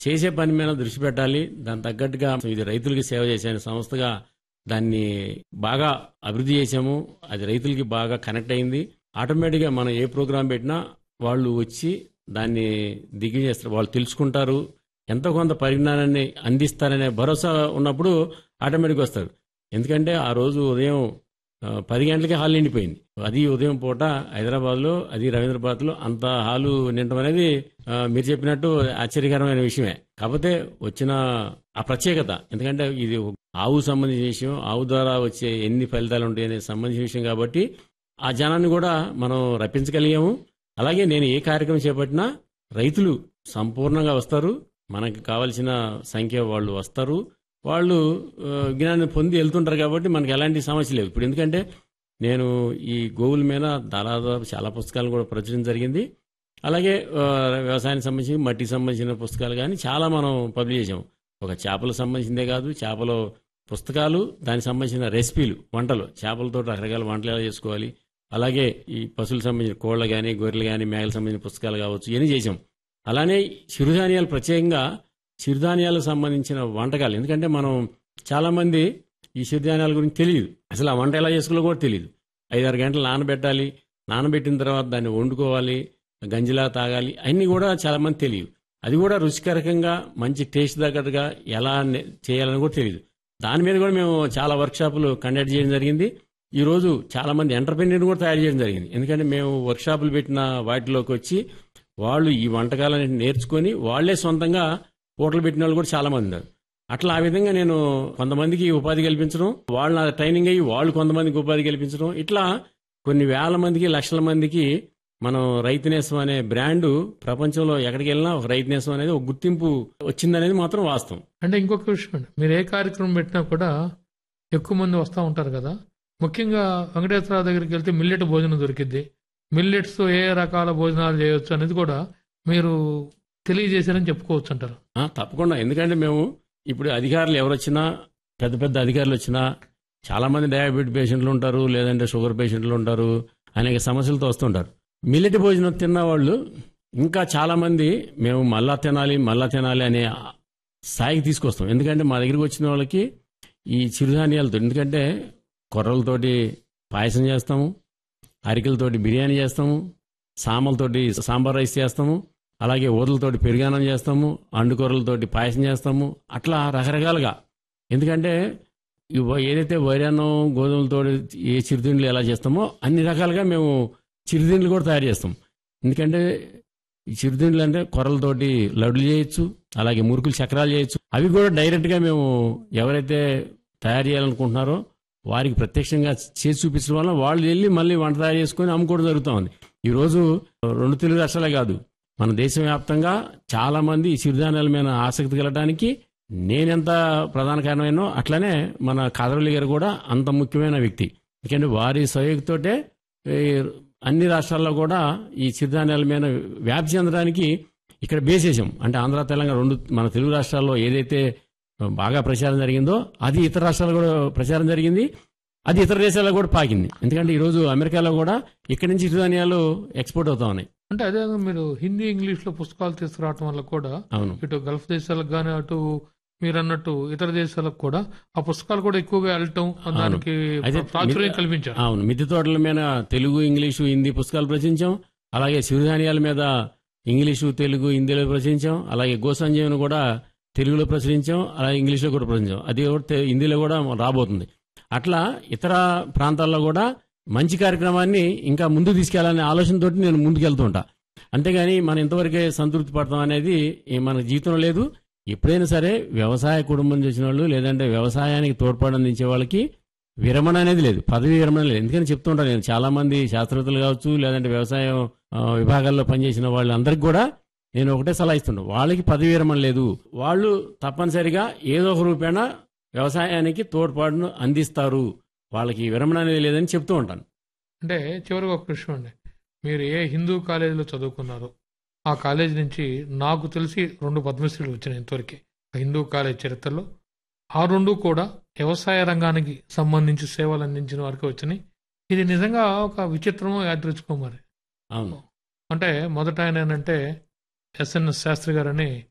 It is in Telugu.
చేసే పని మీద దృష్టి పెట్టాలి దాని తగ్గట్టుగా ఇది రైతులకి సేవ చేసే సంస్థగా దాన్ని బాగా అభివృద్ధి చేసాము అది రైతులకి బాగా కనెక్ట్ అయింది ఆటోమేటిక్గా మనం ఏ ప్రోగ్రాం పెట్టినా వాళ్ళు వచ్చి దాన్ని దిగి చేస్తారు వాళ్ళు తెలుసుకుంటారు ఎంతో కొంత పరిజ్ఞానాన్ని అందిస్తారనే భరోసా ఉన్నప్పుడు ఆటోమేటిక్గా వస్తారు ఎందుకంటే ఆ రోజు ఉదయం ఆ, పది గంటలకి హాల్ నిండిపోయింది అది ఉదయం పూట హైదరాబాద్లో అది రవీంద్రబాద్లో అంత హాలు నిండడం అనేది ఆ, మీరు చెప్పినట్టు ఆశ్చర్యకరమైన విషయమే కాకపోతే వచ్చిన ఆ ప్రత్యేకత ఎందుకంటే ఇది ఒక ఆవు సంబంధించిన విషయం ఆవు ద్వారా వచ్చే ఎన్ని ఫలితాలు ఉంటాయనే సంబంధించిన విషయం కాబట్టి ఆ జనాన్ని కూడా మనం రప్పించగలిగాము అలాగే నేను ఏ కార్యక్రమం చేపట్టినా రైతులు సంపూర్ణంగా వస్తారు మనకి కావలసిన సంఖ్య వాళ్ళు వస్తారు వాళ్ళు ఆ, జ్ఞానం పొంది వెళ్తుంటారు కాబట్టి మనకి ఎలాంటి సమస్య లేదు ఇప్పుడు ఎందుకంటే నేను ఈ గోవుల మీద దాదాపు చాలా పుస్తకాలు కూడా ప్రచురించడం జరిగింది అలాగే ఆ, వ్యవసాయానికి సంబంధించి మట్టికి సంబంధించిన పుస్తకాలు కానీ చాలా మనం పబ్లిష్ చేసాం ఒక చేపలకు సంబంధించిందే కాదు చేపల పుస్తకాలు దానికి సంబంధించిన రెసిపీలు వంటలు చేపలతో రకరకాల వంటలు ఎలా చేసుకోవాలి అలాగే ఈ పశువులకు సంబంధించిన కోళ్ళ కానీ గొర్రెలు కానీ మేకలకు సంబంధించిన పుస్తకాలు కావచ్చు ఇవన్నీ చేసాం అలానే చిరుధాన్యాలు ప్రత్యేకంగా చిరుధాన్యాలకు సంబంధించిన వంటకాలు ఎందుకంటే మనం చాలా మంది ఈ చిరుధాన్యాల గురించి తెలియదు అసలు ఆ వంట ఎలా చేసుకోవాలో కూడా తెలియదు ఐదారు గంటలు నానబెట్టాలి నానబెట్టిన తర్వాత దాన్ని వండుకోవాలి గంజిలా తాగాలి అన్నీ కూడా చాలా మంది తెలియదు అది కూడా రుచికరకంగా మంచి టేస్ట్ తగ్గట్టుగా ఎలా నే- చేయాలని కూడా తెలియదు దాని మీద కూడా మేము చాలా వర్క్షాపులు కండక్ట్ చేయడం జరిగింది ఈ రోజు చాలా మంది ఎంటర్ప్రెన్యూర్ కూడా తయారు చేయడం జరిగింది ఎందుకంటే మేము వర్క్షాపులు పెట్టిన వాటిలోకి వచ్చి వాళ్ళు ఈ వంటకాలని నేర్చుకొని వాళ్ళే సొంతంగా హోటల్ పెట్టిన వాళ్ళు కూడా చాలా మంది ఉన్నారు అట్లా ఆ విధంగా నేను కొంతమందికి ఉపాధి కల్పించడం వాళ్ళ ట్రైనింగ్ అయ్యి వాళ్ళు కొంతమందికి ఉపాధి కల్పించడం ఇట్లా కొన్ని వేల మందికి లక్షల మందికి మనం రైతునేసం అనే బ్రాండ్ ప్రపంచంలో ఎక్కడికి వెళ్ళినా ఒక రైతునేసం అనేది ఒక గుర్తింపు వచ్చిందనేది మాత్రం వాస్తవం అంటే ఇంకొక విషయం అండి మీరు ఏ కార్యక్రమం పెట్టినా కూడా ఎక్కువ మంది వస్తూ ఉంటారు కదా ముఖ్యంగా వెంకటేశ్వరరావు దగ్గరికి వెళ్తే మిల్లెట్ భోజనం దొరికిద్ది మిల్లెట్స్ ఏ రకాల భోజనాలు చేయొచ్చు అనేది కూడా మీరు తెలియజేశారని చెప్పుకోవచ్చు అంటారు ఆ, తప్పకుండా ఎందుకంటే మేము ఇప్పుడు అధికారులు ఎవరు వచ్చినా పెద్ద పెద్ద అధికారులు వచ్చినా చాలా మంది డయాబెటిక్ పేషెంట్లు ఉంటారు లేదంటే షుగర్ పేషెంట్లు ఉంటారు అనేక సమస్యలతో వస్తుంటారు మిల్లెట్ భోజనం తిన్న వాళ్ళు ఇంకా చాలా మంది మేము మళ్ళా తినాలి మళ్ళా తినాలి అనే స్థాయికి తీసుకొస్తాం ఎందుకంటే మా దగ్గరికి వచ్చిన వాళ్ళకి ఈ చిరుధాన్యాలతో ఎందుకంటే కొర్రలతోటి పాయసం చేస్తాము అరికలతోటి బిర్యానీ చేస్తాము సామలతోటి సాంబార్ రైస్ చేస్తాము అలాగే ఊదలతోటి పెరుగానం చేస్తాము అండుకూరలతోటి పాయసం చేస్తాము అట్లా రకరకాలుగా ఎందుకంటే ఈ వ- ఏదైతే వరియానం గోధుమలతో ఏ చిరుతిండ్లు ఎలా చేస్తామో అన్ని రకాలుగా మేము చిరుతిండ్లు కూడా తయారు చేస్తాం ఎందుకంటే ఈ చిరుతిండ్లు అంటే కొర్రలతోటి లడ్లు చేయొచ్చు అలాగే మురుకులు చక్రాలు చేయొచ్చు అవి కూడా డైరెక్ట్గా మేము ఎవరైతే తయారు చేయాలనుకుంటున్నారో వారికి ప్రత్యక్షంగా చేసి చూపించడం వల్ల వాళ్ళు వెళ్ళి మళ్ళీ వంట తయారు చేసుకొని అమ్ముకోవడం జరుగుతూ ఉంది ఈ రోజు రెండు తెలుగు రాష్ట్రాలే కాదు మన దేశవ్యాప్తంగా చాలా మంది ఈ చిరుధాన్యాల మీద ఆసక్తి కలగడానికి నేనెంత ప్రధాన కారణమైనో అట్లనే మన కాదరవల్లి గారు కూడా అంత ముఖ్యమైన వ్యక్తి ఎందుకంటే వారి సహయోగతోటే ఈ అన్ని రాష్ట్రాల్లో కూడా ఈ చిరుధాన్యాల మీద వ్యాప్తి చెందడానికి ఇక్కడ బేసేసాం అంటే ఆంధ్ర తెలంగాణ రెండు మన తెలుగు రాష్ట్రాల్లో ఏదైతే బాగా ప్రచారం జరిగిందో అది ఇతర రాష్ట్రాల్లో కూడా ప్రచారం జరిగింది అది ఇతర దేశాల్లో కూడా పాకింది ఎందుకంటే ఈరోజు అమెరికాలో కూడా ఇక్కడి నుంచి చిరుధాన్యాలు ఎక్స్పోర్ట్ అవుతా ఉన్నాయి అంటే అదే మీరు హిందీ ఇంగ్లీష్ లో పుస్తకాలు తీసుకురావటం వల్ల కూడా అవును ఇటు గల్ఫ్ దేశాలకు కానీ అటు మీరు అన్నట్టు ఇతర దేశాలకు కూడా ఆ పుస్తకాలు కూడా ఎక్కువగా వెళ్ళటం దానికి అయితే ప్రాచుర్యం మీ- కల్పించారు అవును మిద్దె తోటల మీద తెలుగు ఇంగ్లీషు హిందీ పుస్తకాలు ప్రచురించాం అలాగే సిరిధాన్యాల మీద ఇంగ్లీషు తెలుగు హిందీలో ప్రచురించాం అలాగే గోసంజీవని కూడా తెలుగులో ప్రచురించాం అలాగే ఇంగ్లీష్లో కూడా ప్రచురించాం అది కూడా తె- హిందీలో కూడా రాబోతుంది అట్లా ఇతర ప్రాంతాల్లో కూడా మంచి కార్యక్రమాన్ని ఇంకా ముందుకు తీసుకెళ్లాలనే ఆలోచనతో నేను ముందుకెళ్తూ ఉంటా అంతేగాని మనం ఇంతవరకే సంతృప్తి పడతాం అనేది ఈ మన జీవితంలో లేదు ఎప్పుడైనా సరే వ్యవసాయ కుటుంబం నుంచి వచ్చిన వాళ్ళు లేదంటే వ్యవసాయానికి తోడ్పాటు అందించే వాళ్ళకి విరమణ అనేది లేదు పదవి విరమణ లేదు ఎందుకని చెప్తుంటాను నేను చాలా మంది శాస్త్రవేత్తలు కావచ్చు లేదంటే వ్యవసాయం ఆ, విభాగాల్లో పనిచేసిన వాళ్ళందరికీ కూడా నేను ఒకటే సలహా ఇస్తున్నాను వాళ్ళకి పదవి విరమణ లేదు వాళ్ళు తప్పనిసరిగా ఏదో ఒక రూపేణ వ్యవసాయానికి తోడ్పాటును అందిస్తారు వాళ్ళకి విరమణ అనేది లేదని చెప్తూ ఉంటాను అంటే చివరిగా ఒక విషయం అండి మీరు ఏ హిందూ కాలేజీలో చదువుకున్నారో ఆ కాలేజీ నుంచి నాకు తెలిసి రెండు పద్మశ్రీలు వచ్చినాయి ఇంతవరకు ఆ హిందూ కాలేజ్ చరిత్రలో ఆ రెండు కూడా వ్యవసాయ రంగానికి సంబంధించి సేవలు అందించిన వారికి వచ్చినాయి ఇది నిజంగా ఒక విచిత్రమో యాదృచ్ఛికం మరి అవును అంటే మొదట ఆయన ఏంటంటే ఎస్ఎన్ఎస్ శాస్త్రి గారని